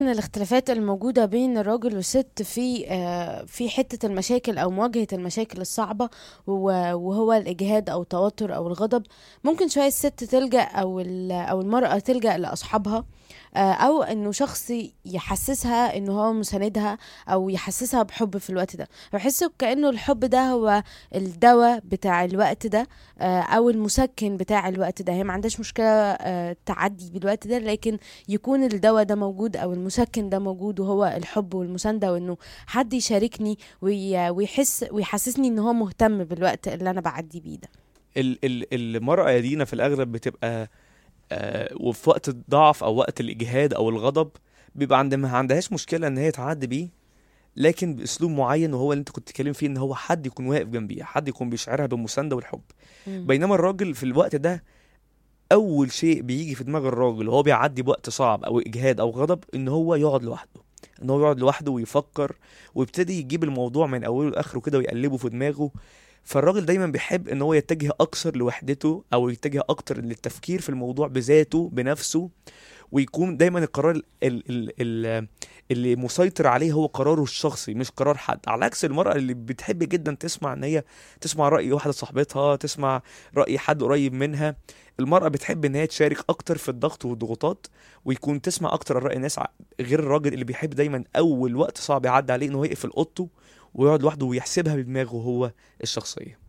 من الاختلافات الموجودة بين الراجل والست في آه، في حتة المشاكل أو مواجهة المشاكل الصعبة و- وهو الإجهاد أو التوتر أو الغضب ممكن شوية الست تلجأ أو ال- أو المرأة تلجأ لأصحابها آه، أو إنه شخص يحسسها إنه هو مساندها أو يحسسها بحب في الوقت ده بحس كأنه الحب ده هو الدواء بتاع الوقت ده آه، أو المسكن بتاع الوقت ده هي ما عندهاش مشكلة آه، تعدي بالوقت ده لكن يكون الدواء ده موجود او المسكن ده موجود وهو الحب والمسانده وانه حد يشاركني وي- ويحس ويحسسني ان هو مهتم بالوقت اللي انا بعدي بيه ده ال ال المرأة يا دينا في الأغلب بتبقى آه وفي وقت الضعف أو وقت الإجهاد أو الغضب بيبقى عند ما عندهاش مشكلة إن هي تعدي بيه لكن بأسلوب معين وهو اللي أنت كنت بتتكلم فيه إن هو حد يكون واقف جنبيها حد يكون بيشعرها بالمساندة والحب بينما الراجل في الوقت ده أول شيء بيجي في دماغ الراجل وهو بيعدي بوقت صعب أو إجهاد أو غضب إن هو يقعد لوحده إن هو يقعد لوحده ويفكر ويبتدي يجيب الموضوع من أوله لآخره كده ويقلبه في دماغه فالراجل دايما بيحب ان هو يتجه اكثر لوحدته او يتجه اكتر للتفكير في الموضوع بذاته بنفسه ويكون دايما القرار ال ال ال اللي مسيطر عليه هو قراره الشخصي مش قرار حد على عكس المرأة اللي بتحب جدا تسمع ان هي تسمع رأي واحدة صاحبتها تسمع رأي حد قريب منها المرأة بتحب ان هي تشارك اكتر في الضغط والضغوطات ويكون تسمع اكتر رأي الناس ع- غير الراجل اللي بيحب دايما اول وقت صعب يعدي عليه انه يقفل اوضته ويقعد لوحده ويحسبها بدماغه هو الشخصية